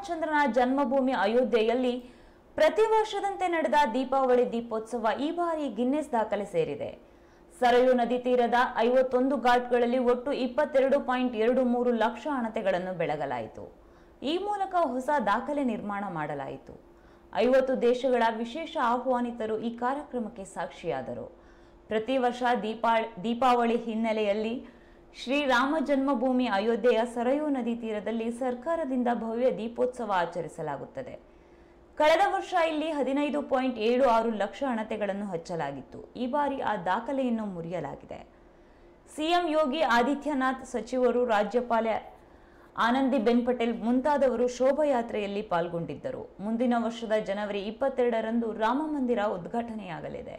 ಶ್ರೀರಾಮಚಂದ್ರನ ಜನ್ಮಭೂಮಿ ಅಯೋಧ್ಯೆಯಲ್ಲಿ ಪ್ರತಿ ವರ್ಷದಂತೆ ನಡೆದ ದೀಪಾವಳಿ ದೀಪೋತ್ಸವ ಈ ಬಾರಿ ಗಿನ್ನೆಸ್ ದಾಖಲೆ ಸೇರಿದೆ ಸರಯೂ ನದಿ ತೀರದ ಐವತ್ತೊಂದು ಘಾಟ್ಗಳಲ್ಲಿ ಒಟ್ಟು ಇಪ್ಪತ್ತೆರಡು ಪಾಯಿಂಟ್ ಎರಡು ಮೂರು ಲಕ್ಷ ಹಣತೆಗಳನ್ನು ಬೆಳಗಲಾಯಿತು ಈ ಮೂಲಕ ಹೊಸ ದಾಖಲೆ ನಿರ್ಮಾಣ ಮಾಡಲಾಯಿತು ಐವತ್ತು ದೇಶಗಳ ವಿಶೇಷ ಆಹ್ವಾನಿತರು ಈ ಕಾರ್ಯಕ್ರಮಕ್ಕೆ ಸಾಕ್ಷಿಯಾದರು ಪ್ರತಿ ವರ್ಷ ದೀಪಾ ದೀಪಾವಳಿ ಹಿನ್ನೆಲೆಯಲ್ಲಿ ಶ್ರೀರಾಮ ಜನ್ಮಭೂಮಿ ಅಯೋಧ್ಯೆಯ ಸರಯೂ ನದಿ ತೀರದಲ್ಲಿ ಸರ್ಕಾರದಿಂದ ಭವ್ಯ ದೀಪೋತ್ಸವ ಆಚರಿಸಲಾಗುತ್ತದೆ ಕಳೆದ ವರ್ಷ ಇಲ್ಲಿ ಹದಿನೈದು ಪಾಯಿಂಟ್ ಏಳು ಆರು ಲಕ್ಷ ಹಣತೆಗಳನ್ನು ಹಚ್ಚಲಾಗಿತ್ತು ಈ ಬಾರಿ ಆ ದಾಖಲೆಯನ್ನು ಮುರಿಯಲಾಗಿದೆ ಸಿಎಂ ಯೋಗಿ ಆದಿತ್ಯನಾಥ್ ಸಚಿವರು ರಾಜ್ಯಪಾಲ ಆನಂದಿಬೆನ್ ಪಟೇಲ್ ಮುಂತಾದವರು ಶೋಭಾಯಾತ್ರೆಯಲ್ಲಿ ಪಾಲ್ಗೊಂಡಿದ್ದರು ಮುಂದಿನ ವರ್ಷದ ಜನವರಿ ಇಪ್ಪತ್ತೆರಡರಂದು ರಾಮ ಮಂದಿರ ಉದ್ಘಾಟನೆಯಾಗಲಿದೆ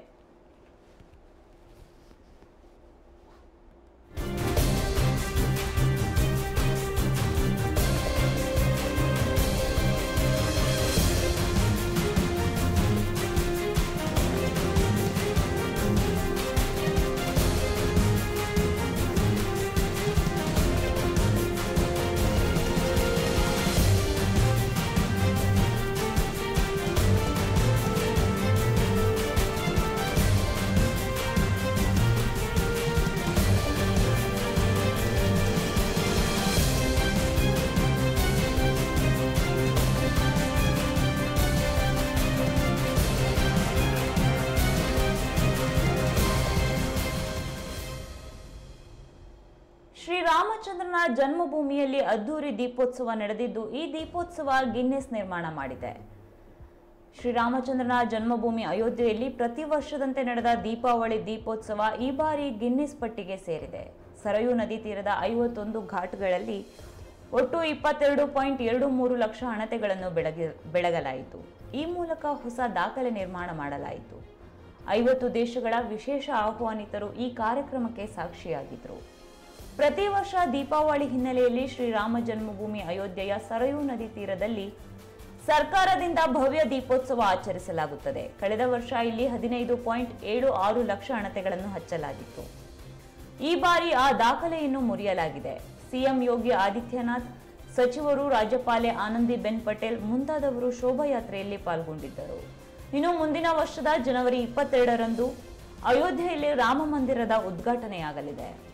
ಶ್ರೀರಾಮಚಂದ್ರನ ಜನ್ಮಭೂಮಿಯಲ್ಲಿ ಅದ್ದೂರಿ ದೀಪೋತ್ಸವ ನಡೆದಿದ್ದು ಈ ದೀಪೋತ್ಸವ ಗಿನ್ನೆಸ್ ನಿರ್ಮಾಣ ಮಾಡಿದೆ ಶ್ರೀರಾಮಚಂದ್ರನ ಜನ್ಮಭೂಮಿ ಅಯೋಧ್ಯೆಯಲ್ಲಿ ಪ್ರತಿ ವರ್ಷದಂತೆ ನಡೆದ ದೀಪಾವಳಿ ದೀಪೋತ್ಸವ ಈ ಬಾರಿ ಗಿನ್ನೆಸ್ ಪಟ್ಟಿಗೆ ಸೇರಿದೆ ಸರಯೂ ನದಿ ತೀರದ ಐವತ್ತೊಂದು ಘಾಟ್ಗಳಲ್ಲಿ ಒಟ್ಟು ಇಪ್ಪತ್ತೆರಡು ಪಾಯಿಂಟ್ ಎರಡು ಮೂರು ಲಕ್ಷ ಹಣತೆಗಳನ್ನು ಬೆಳಗಿ ಬೆಳಗಲಾಯಿತು ಈ ಮೂಲಕ ಹೊಸ ದಾಖಲೆ ನಿರ್ಮಾಣ ಮಾಡಲಾಯಿತು ಐವತ್ತು ದೇಶಗಳ ವಿಶೇಷ ಆಹ್ವಾನಿತರು ಈ ಕಾರ್ಯಕ್ರಮಕ್ಕೆ ಸಾಕ್ಷಿಯಾಗಿದ್ದರು ಪ್ರತಿ ವರ್ಷ ದೀಪಾವಳಿ ಹಿನ್ನೆಲೆಯಲ್ಲಿ ಶ್ರೀರಾಮ ಜನ್ಮಭೂಮಿ ಅಯೋಧ್ಯೆಯ ಸರಯೂ ನದಿ ತೀರದಲ್ಲಿ ಸರ್ಕಾರದಿಂದ ಭವ್ಯ ದೀಪೋತ್ಸವ ಆಚರಿಸಲಾಗುತ್ತದೆ ಕಳೆದ ವರ್ಷ ಇಲ್ಲಿ ಹದಿನೈದು ಪಾಯಿಂಟ್ ಏಳು ಆರು ಲಕ್ಷ ಹಣತೆಗಳನ್ನು ಹಚ್ಚಲಾಗಿತ್ತು ಈ ಬಾರಿ ಆ ದಾಖಲೆಯನ್ನು ಮುರಿಯಲಾಗಿದೆ ಸಿಎಂ ಯೋಗಿ ಆದಿತ್ಯನಾಥ್ ಸಚಿವರು ರಾಜ್ಯಪಾಲೆ ಆನಂದಿಬೆನ್ ಪಟೇಲ್ ಮುಂತಾದವರು ಶೋಭಾಯಾತ್ರೆಯಲ್ಲಿ ಪಾಲ್ಗೊಂಡಿದ್ದರು ಇನ್ನು ಮುಂದಿನ ವರ್ಷದ ಜನವರಿ ಇಪ್ಪತ್ತೆರಡರಂದು ಅಯೋಧ್ಯೆಯಲ್ಲಿ ರಾಮ ಮಂದಿರದ ಉದ್ಘಾಟನೆಯಾಗಲಿದೆ